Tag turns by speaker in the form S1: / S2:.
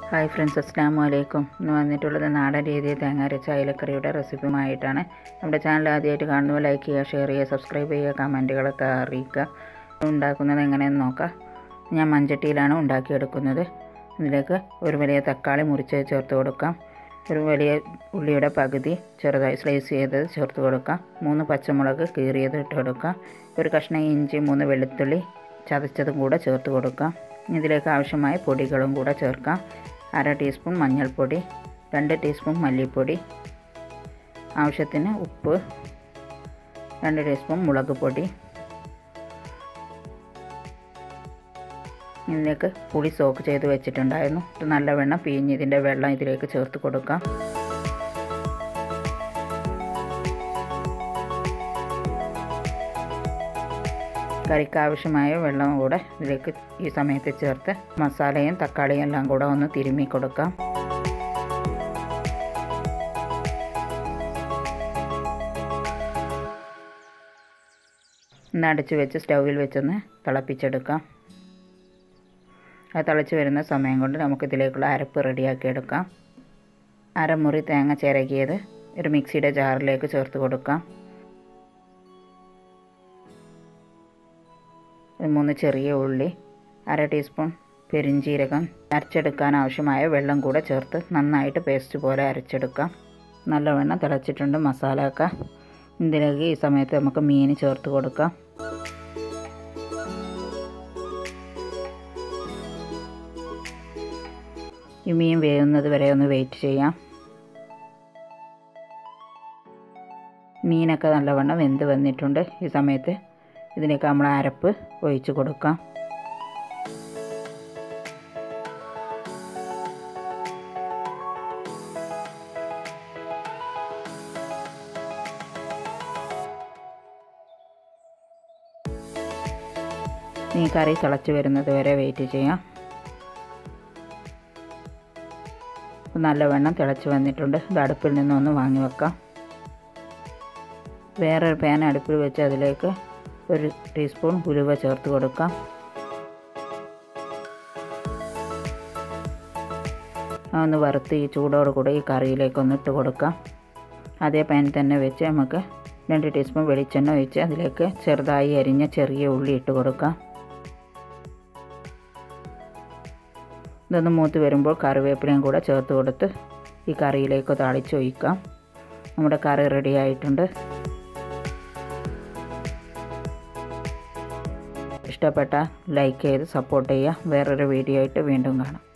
S1: hi friends അസ്സാം വലൈക്കും ഇന്ന് വന്നിട്ടുള്ളത് നാടൻ രീതിയിൽ തേങ്ങ അരച്ച അയലക്കറിയുടെ റെസിപ്പിയുമായിട്ടാണ് നമ്മുടെ ചാനൽ ആദ്യമായിട്ട് കാണുമ്പോൾ ലൈക്ക് ചെയ്യുക ഷെയർ ചെയ്യുക സബ്സ്ക്രൈബ് ചെയ്യുക കമൻറ്റുകളൊക്കെ അറിയിക്കുക ഉണ്ടാക്കുന്നത് എങ്ങനെയെന്ന് നോക്കാം ഞാൻ മൺചട്ടിയിലാണ് ഉണ്ടാക്കിയെടുക്കുന്നത് ഇതിലേക്ക് ഒരു വലിയ തക്കാളി മുറിച്ച് ചേർത്ത് കൊടുക്കാം ഒരു വലിയ ഉള്ളിയുടെ പകുതി ചെറുതായി സ്ലൈസ് ചെയ്തത് ചേർത്ത് കൊടുക്കാം മൂന്ന് പച്ചമുളക് കീറിയത് ഇട്ട് കൊടുക്കാം ഒരു കഷ്ണം ഇഞ്ചി മൂന്ന് വെളുത്തുള്ളി ചതച്ചതും കൂടെ ചേർത്ത് കൊടുക്കാം ഇതിലേക്ക് ആവശ്യമായ പൊടികളും കൂടെ ചേർക്കാം അര ടീസ്പൂൺ മഞ്ഞൾപ്പൊടി രണ്ട് ടീസ്പൂൺ മല്ലിപ്പൊടി ആവശ്യത്തിന് ഉപ്പ് രണ്ട് ടീസ്പൂൺ മുളക് പൊടി ഇതിലേക്ക് പുളി സോക്ക് ചെയ്ത് വെച്ചിട്ടുണ്ടായിരുന്നു ഇത് നല്ലവണ്ണം പിഴിഞ്ഞ് ഇതിൻ്റെ വെള്ളം ഇതിലേക്ക് ചേർത്ത് കൊടുക്കാം കറിക്ക് ആവശ്യമായ വെള്ളം കൂടെ ഇതിലേക്ക് ഈ സമയത്ത് ചേർത്ത് മസാലയും തക്കാളിയും എല്ലാം കൂടെ ഒന്ന് തിരുമ്മി കൊടുക്കാം ഒന്ന് അടച്ച് വെച്ച് സ്റ്റൗവിൽ വെച്ചൊന്ന് തിളപ്പിച്ചെടുക്കാം അത് തിളച്ച് വരുന്ന സമയം കൊണ്ട് നമുക്കിതിലേക്കുള്ള അരപ്പ് റെഡിയാക്കി എടുക്കാം അരമുറി തേങ്ങ ചിരകിയത് ഒരു മിക്സിയുടെ ജാറിലേക്ക് ചേർത്ത് കൊടുക്കാം മൂന്ന് ചെറിയ ഉള്ളി അര ടീസ്പൂൺ പെരിഞ്ചീരകം അരച്ചെടുക്കാൻ ആവശ്യമായ വെള്ളം കൂടെ ചേർത്ത് നന്നായിട്ട് പേസ്റ്റ് പോലെ അരച്ചെടുക്കാം നല്ലവണ്ണം തിളച്ചിട്ടുണ്ട് മസാല ഒക്കെ ഇതിലേക്ക് ഈ സമയത്ത് നമുക്ക് മീൻ ചേർത്ത് കൊടുക്കാം ഈ മീൻ വേകുന്നത് വരെ ഒന്ന് വെയിറ്റ് ചെയ്യാം മീനൊക്കെ നല്ലവണ്ണം വെന്ത് വന്നിട്ടുണ്ട് ഈ സമയത്ത് ഇതിലേക്ക് നമ്മൾ അരപ്പ് ഒഴിച്ച് കൊടുക്കാം ഈ കറി തിളച്ച് വരുന്നത് വരെ വെയിറ്റ് ചെയ്യാം നല്ലവണ്ണം തിളച്ച് വന്നിട്ടുണ്ട് ഇത് അടുപ്പിൽ നിന്നൊന്ന് വാങ്ങി വെക്കാം വേറൊരു പാൻ അടുപ്പിൽ വെച്ച് അതിലേക്ക് ഒരു ടീസ്പൂൺ ഉലുവ ചേർത്ത് കൊടുക്കാം ഒന്ന് വറുത്ത് ഈ ചൂടോട് കൂടെ ഈ കറിയിലേക്ക് ഒന്ന് ഇട്ട് കൊടുക്കാം അതേ പാൻ തന്നെ വെച്ച് നമുക്ക് രണ്ട് ടീസ്പൂൺ വെളിച്ചെണ്ണ ഒഴിച്ച് അതിലേക്ക് ചെറുതായി അരിഞ്ഞ ചെറിയ ഉള്ളി ഇട്ട് കൊടുക്കാം ഇതൊന്ന് മൂത്ത് വരുമ്പോൾ കറിവേപ്പിലയും കൂടെ ചേർത്ത് കൊടുത്ത് ഈ കറിയിലേക്ക് താളിച്ചൊഴിക്കാം നമ്മുടെ കറി റെഡി ആയിട്ടുണ്ട് ഇഷ്ടപ്പെട്ട ലൈക്ക് ചെയ്ത് സപ്പോർട്ട് ചെയ്യുക വേറൊരു വീഡിയോ ആയിട്ട് വീണ്ടും കാണാം